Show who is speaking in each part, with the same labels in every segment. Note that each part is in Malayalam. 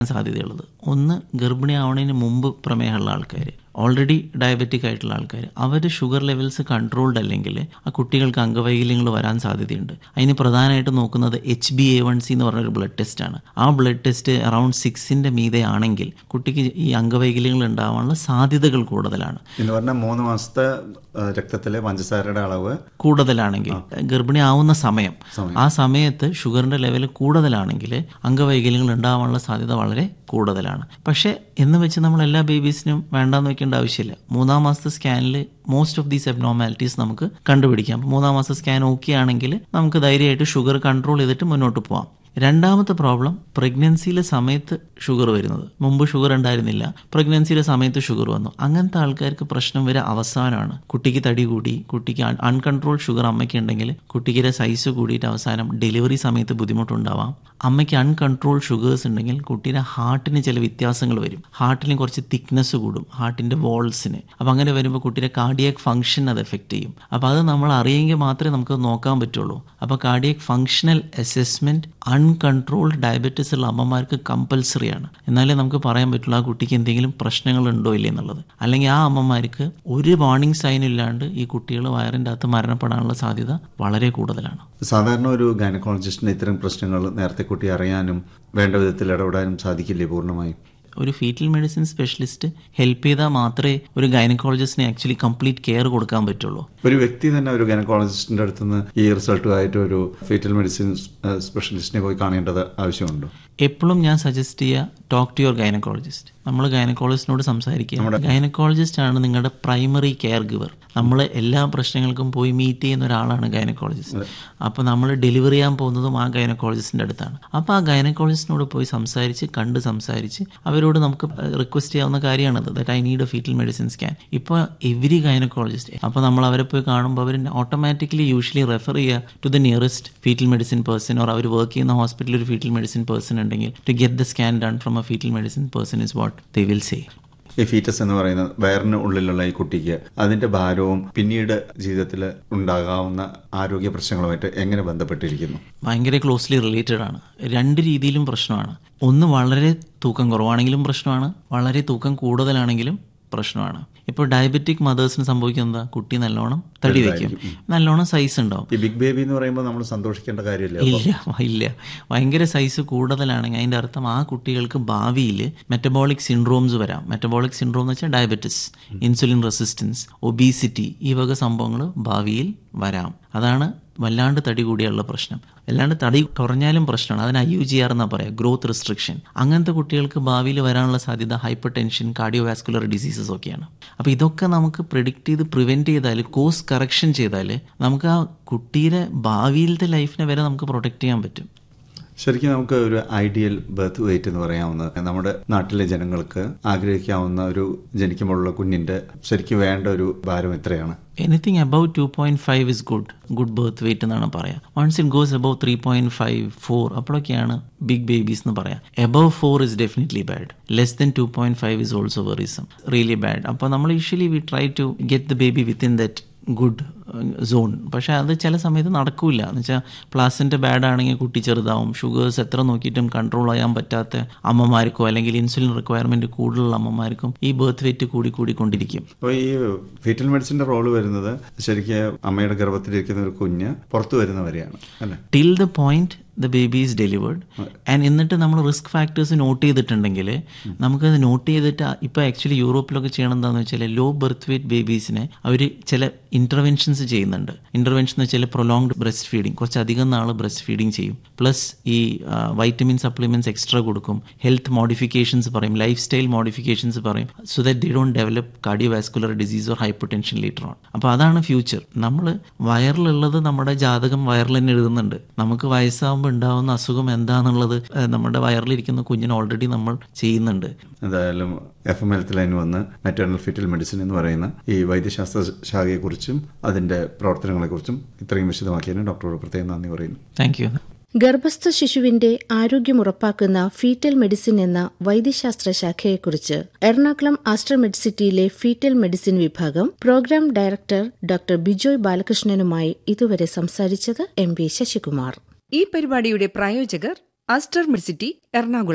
Speaker 1: സാധ്യതയുള്ളത് ഒന്ന് ഗർഭിണിയാവുന്നതിന് മുമ്പ് പ്രമേഹമുള്ള ആൾക്കാർ ഓൾറെഡി ഡയബറ്റിക് ആയിട്ടുള്ള ആൾക്കാർ അവർ ഷുഗർ ലെവൽസ് കൺട്രോൾഡ് അല്ലെങ്കിൽ ആ കുട്ടികൾക്ക് അംഗവൈകല്യങ്ങൾ വരാൻ സാധ്യതയുണ്ട് അതിന് പ്രധാനമായിട്ട് നോക്കുന്നത് H B A one C എന്ന് പറഞ്ഞൊരു ബ്ലഡ് ടെസ്റ്റാണ് ആ ബ്ലഡ് ടെസ്റ്റ് അറൗണ്ട് സിക്സിൻ്റെ മീതെ ആണെങ്കിൽ കുട്ടിക്ക് ഈ അംഗവൈകല്യങ്ങൾ ഉണ്ടാവാനുള്ള സാധ്യതകൾ കൂടുതലാണ്
Speaker 2: എന്ന് പറഞ്ഞാൽ മൂന്ന് മാസത്തെ ആ, രക്തത്തിലെ പഞ്ചസാരയുടെ അളവ്
Speaker 1: കൂടുതലാണെങ്കിൽ ഗർഭിണി ആവുന്ന സമയം ആ സമയത്ത് ഷുഗറിന്റെ ലെവൽ കൂടുതലാണെങ്കിൽ അംഗവൈകല്യങ്ങൾ ഉണ്ടാവാനുള്ള സാധ്യത വളരെ കൂടുതലാണ് പക്ഷേ എന്ന് വെച്ച് നമ്മൾ എല്ലാ ബേബീസിനും വേണ്ടാന്ന് വെക്കേണ്ട ആവശ്യമില്ല മൂന്നാം മാസത്തെ സ്കാനിൽ മോസ്റ്റ് ഓഫ് ദീസ് എബ്നോമാലിറ്റീസ് നമുക്ക് കണ്ടുപിടിക്കാം അപ്പോൾ മൂന്നാം മാസത്തെ സ്കാൻ ഓക്കെ ആണെങ്കിൽ നമുക്ക് ധൈര്യമായിട്ട് ഷുഗർ കൺട്രോൾ ചെയ്തിട്ട് മുന്നോട്ട് പോവാം രണ്ടാമത്തെ പ്രോബ്ലം പ്രഗ്നൻസിയിലെ സമയത്ത് ഷുഗർ വരുന്നത് മുമ്പ് ഷുഗർ ഉണ്ടായിരുന്നില്ല പ്രഗ്നൻസിയിലെ സമയത്ത് ഷുഗർ വന്നു അങ്ങനത്തെ ആൾക്കാർക്ക് പ്രശ്നം വരെ അവസാനമാണ് കുട്ടിക്ക് തടി കൂടി കുട്ടിക്ക് അൺകൺട്രോൾ ഷുഗർ അമ്മയ്ക്ക് ഉണ്ടെങ്കിൽ കുട്ടിക്കിടെ സൈസ് കൂടിയിട്ട് അവസാനം ഡെലിവറി സമയത്ത് ബുദ്ധിമുട്ടുണ്ടാവാം അമ്മയ്ക്ക് അൺകൺട്രോൾ ഷുഗേഴ്സ് ഉണ്ടെങ്കിൽ കുട്ടിയുടെ ഹാർട്ടിന് ചില വ്യത്യാസങ്ങൾ വരും ഹാർട്ടിന് കുറച്ച് തിക്നെസ് കൂടും ഹാർട്ടിൻ്റെ വോൾസിന് അപ്പോൾ അങ്ങനെ വരുമ്പോൾ കുട്ടിയുടെ കാർഡിയാക് ഫംഗ്ഷൻ അത് എഫക്റ്റ് ചെയ്യും അപ്പോൾ അത് നമ്മൾ അറിയെങ്കിൽ മാത്രമേ നമുക്ക് നോക്കാൻ പറ്റുള്ളൂ അപ്പോൾ cardiac functional assessment uncontrolled diabetes ഉള്ള അമ്മമാർക്ക് കമ്പൽസറിയാണ് എന്നാലേ നമുക്ക് പറയാൻ പറ്റുള്ളൂ ആ കുട്ടിക്ക് എന്തെങ്കിലും പ്രശ്നങ്ങളുണ്ടോ ഇല്ലേ എന്നുള്ളത് അല്ലെങ്കിൽ ആ അമ്മമാർക്ക് ഒരു വാർണിംഗ് സൈൻ ഇല്ലാണ്ട് ഈ കുട്ടികൾ വയറിൻ്റെ അകത്ത് മരണപ്പെടാനുള്ള സാധ്യത വളരെ കൂടുതലാണ്
Speaker 2: സാധാരണ ഒരു ഗൈനക്കോളജിസ്റ്റിന് ഇത്തരം പ്രശ്നങ്ങൾ നേരത്തെ കുട്ടി അറിയാനും വേണ്ട വിധത്തിൽ ഇടപെടാനും സാധിക്കില്ലേ പൂർണ്ണമായും
Speaker 1: ഒരു ഫീറ്റൽ മെഡിസിൻ സ്പെഷ്യലിസ്റ്റ് ഹെൽപ്പ് ചെയ്താൽ മാത്രമേ ഒരു ഗൈനക്കോളജിസ്റ്റിന് ആക്ച്വലി കംപ്ലീറ്റ് കെയർ കൊടുക്കാൻ പറ്റുള്ളൂ
Speaker 2: ഒരു വ്യക്തി തന്നെ ഒരു ഗൈനക്കോളജിസ്റ്റിന്റെ അടുത്ത് നിന്ന് ഈ റിസൾട്ടുമായിട്ട് ഒരു ഫീറ്റൽ മെഡിസിൻ സ്പെഷ്യലിസ്റ്റിനെ പോയി കാണേണ്ടത് ആവശ്യമുണ്ടോ
Speaker 1: എപ്പോഴും ഞാൻ സജസ്റ്റ് ചെയ്യുക ടോക്ക് ടു യുവർ ഗൈനക്കോളജിസ്റ്റ് നമ്മൾ ഗൈനക്കോളജിസ്റ്റിനോട് സംസാരിക്കുക ഗൈനക്കോളജിസ്റ്റ് ആണ് നിങ്ങളുടെ പ്രൈമറി കെയർ ഗിവർ നമ്മൾ എല്ലാ പ്രശ്നങ്ങൾക്കും പോയി മീറ്റ് ചെയ്യുന്ന ഒരാളാണ് ഗൈനക്കോളജിസ്റ്റ് അപ്പോൾ നമ്മൾ ഡെലിവറി ചെയ്യാൻ പോകുന്നതും ആ ഗൈനക്കോളജിസ്റ്റിൻ്റെ അടുത്താണ് അപ്പോൾ ആ ഗൈനക്കോളജിസ്റ്റിനോട് പോയി സംസാരിച്ച് കണ്ട് സംസാരിച്ച് അവരോട് നമുക്ക് റിക്വസ്റ്റ് ചെയ്യാവുന്ന കാര്യമാണത് that I need a fetal medicine scan ഇപ്പോൾ എവരി ഗൈനക്കോളജിസ്റ്റ് അപ്പോൾ നമ്മൾ അവരെ പോയി കാണുമ്പോൾ അവർ ഓട്ടോമാറ്റിക്കലി യൂഷ്വലി റെഫർ ചെയ്യുക to the nearest fetal medicine person or അവർ വർക്ക് ചെയ്യുന്ന ഹോസ്പിറ്റലിൽ ഒരു ഫീറ്റൽ മെഡിസിൻ പേഴ്സൺ ഉണ്ടെങ്കിൽ to get the scan done from a fetal medicine person is what they will say
Speaker 2: ഈ ഫീറ്റസ് എന്ന് പറയുന്നത് വയറിന് ഉള്ളിലുള്ള ഈ കുട്ടിക്ക് അതിന്റെ ഭാരവും പിന്നീട് ജീവിതത്തിൽ ഉണ്ടാകാവുന്ന ആരോഗ്യ പ്രശ്നങ്ങളുമായിട്ട് എങ്ങനെ ബന്ധപ്പെട്ടിരിക്കുന്നു
Speaker 1: ഭയങ്കര ക്ലോസ്ലി റിലേറ്റഡ് ആണ് രണ്ട് രീതിയിലും പ്രശ്നമാണ് ഒന്ന് വളരെ തൂക്കം കുറവാണെങ്കിലും പ്രശ്നമാണ് വളരെ തൂക്കം കൂടുതലാണെങ്കിലും പ്രശ്നമാണ് ഇപ്പോൾ ഡയബറ്റിക് മദേഴ്സിന് സംഭവിക്കുന്നത് കുട്ടി നല്ലോണം തടി വയ്ക്കും നല്ലോണം സൈസ് ഉണ്ടാവും
Speaker 2: ഈ ബിഗ് ബേബി എന്ന് പറയുമ്പോൾ നമ്മൾ സന്തോഷിക്കേണ്ട കാര്യമില്ല
Speaker 1: ഇല്ല ഇല്ല ഭയങ്കര സൈസ് കൂടുതലാണെങ്കിൽ അതിൻ്റെ അർത്ഥം ആ കുട്ടികൾക്ക് ഭാവിയിൽ മെറ്റബോളിക് സിൻഡ്രോംസ് വരാം മെറ്റബോളിക് സിൻഡ്രോം എന്ന് വെച്ചാൽ ഡയബറ്റിസ് ഇൻസുലിൻ റെസിസ്റ്റൻസ് ഒബീസിറ്റി ഈ വക സംഭവങ്ങൾ ഭാവിയിൽ വരാം അതാണ് വല്ലാണ്ട് തടി കൂടിയുള്ള പ്രശ്നം അല്ലാണ്ട് തടി കുറഞ്ഞാലും പ്രശ്നമാണ് അതിന് ഐ യു ജി ആർ എന്നാ പറയാം ഗ്രോത്ത് റെസ്ട്രിക്ഷൻ അങ്ങനത്തെ കുട്ടികൾക്ക് ഭാവിയിൽ വരാനുള്ള സാധ്യത hypertension cardiovascular diseases ഒക്കെയാണ് അപ്പോൾ ഇതൊക്കെ നമുക്ക് പ്രിഡിക്റ്റ് ചെയ്ത് പ്രിവെൻറ്റ് ചെയ്താൽ കോഴ്സ് കറക്ഷൻ ചെയ്താൽ നമുക്ക് ആ കുട്ടിയുടെ ഭാവിയിലത്തെ ലൈഫിനെ വരെ നമുക്ക് പ്രൊട്ടക്റ്റ് ചെയ്യാൻ പറ്റും
Speaker 2: ശരിക്കും നമുക്ക് ഒരു ഐഡിയൽ ബർത്ത് വെയിറ്റ് എന്ന് പറയാവുന്നത് നമ്മുടെ നാട്ടിലെ ജനങ്ങൾക്ക് ആഗ്രഹിക്കാവുന്ന ഒരു ജനിക്കുമ്പോഴുള്ള കുഞ്ഞിന്റെ ശരിക്കും വേണ്ട ഒരു ഭാരം എത്രയാണ്
Speaker 1: anything above two point five is good good birth weight എന്നാണ് പറയാം once it goes above three point five four അപ്പോഴൊക്കെയാണ് ബിഗ് ബേബീസ് എന്ന് പറയാം above four is definitely bad less than two point five is also worrisome really bad അപ്പോൾ നമ്മൾ usually we try to get the baby within that good zone പക്ഷേ അത് ചില സമയത്ത് നടക്കില്ല എന്ന് വെച്ചാൽ പ്ലാസിൻ്റെ ബാഡ് ആണെങ്കിൽ കുട്ടി ചെറുതാവും ഷുഗേഴ്സ് എത്ര നോക്കിയിട്ടും കൺട്രോൾ ചെയ്യാൻ പറ്റാത്ത അമ്മമാർക്കോ അല്ലെങ്കിൽ ഇൻസുലിൻ റിക്വയർമെൻറ്റ് കൂടുതലുള്ള അമ്മമാർക്കും ഈ ബർത്ത് വെയിറ്റ് കൂടി കൂടിക്കൊണ്ടിരിക്കും
Speaker 2: അപ്പോൾ ഈ ഫീറ്റൽ മെഡിസിന്റെ റോള് വരുന്നത് ശരിക്കും അമ്മയുടെ ഗർഭത്തിലിരിക്കുന്ന ഒരു കുഞ്ഞ് പുറത്തു വരുന്നവരെയാണ് അല്ലേ
Speaker 1: till the point the baby is delivered and എന്നിട്ട് നമ്മൾ റിസ്ക് ഫാക്ടേഴ്സ് നോട്ട് ചെയ്തിട്ടുണ്ടെങ്കിൽ നമുക്കത് നോട്ട് ചെയ്തിട്ട് ഇപ്പോൾ ആക്ച്വലി യൂറോപ്പിലൊക്കെ ചെയ്യണം എന്താണെന്ന് വെച്ചാൽ ലോ ബർത്ത് വെയിറ്റ് ബേബീസിനെ അവർ ചില ഇൻ്റർവെൻഷൻസ് ചെയ്യുന്നുണ്ട് ഇൻ്റർവെൻഷൻ എന്ന് വെച്ചാൽ പ്രൊലോങ്ഡ് ബ്രസ്റ്റ് ഫീഡിങ് കുറച്ച് അധികം നാൾ ബ്രസ്റ്റ് ഫീഡിങ് ചെയ്യും പ്ലസ് ഈ വൈറ്റമിൻ സപ്ലിമെൻറ്റ്സ് എക്സ്ട്രാ കൊടുക്കും ഹെൽത്ത് മോഡിഫിക്കേഷൻസ് പറയും ലൈഫ് സ്റ്റൈൽ മോഡിഫിക്കേഷൻസ് പറയും so that they don't develop cardiovascular disease or hypertension later on അപ്പോൾ അതാണ് ഫ്യൂച്ചർ നമ്മൾ വയറിലുള്ളത് നമ്മുടെ ജാതകം വയറിൽ തന്നെ എഴുതുന്നുണ്ട് നമുക്ക് വയസ്സാകുമ്പോൾ ഉണ്ടാകുന്ന അസുഖം എന്താണെന്നുള്ളത് ഏഹ്, നമ്മുടെ വയറിലിരിക്കുന്ന കുഞ്ഞിന് ഓൾറെഡി നമ്മൾ ചെയ്യുന്നുണ്ട്
Speaker 2: എന്തായാലും എഫ് എം ഹെൽത്ത് ലൈൻ വന്ന് മെറ്റേണൽ ഫിറ്റൽ മെഡിസിൻ എന്ന് പറയുന്ന ഈ വൈദ്യശാസ്ത്ര ശാഖയെക്കുറിച്ചും അതിന്റെ പ്രവർത്തനങ്ങളെക്കുറിച്ചും ഇത്രയും വിശദമാക്കിയതിന് ഡോക്ടറോട് പ്രത്യേകം നന്ദി പറയുന്നു
Speaker 1: താങ്ക് യു
Speaker 3: ഗർഭസ്ഥ ശിശുവിന്റെ ആരോഗ്യം ഉറപ്പാക്കുന്ന ഫീറ്റൽ മെഡിസിൻ എന്ന വൈദ്യശാസ്ത്ര ശാഖയെക്കുറിച്ച് എറണാകുളം ആസ്റ്റർ മെഡിസിറ്റിയിലെ ഫീറ്റൽ മെഡിസിൻ വിഭാഗം പ്രോഗ്രാം ഡയറക്ടർ ഡോക്ടർ ബിജോയ് ബാലകൃഷ്ണനുമായി ഇതുവരെ സംസാരിച്ചത് എം വി ശശികുമാർ
Speaker 4: ഈ പരിപാടിയുടെ പ്രായോജകർ അസ്റ്റർ മിഡ്സിറ്റി എറണാകുളം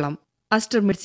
Speaker 4: അസ്റ്റർ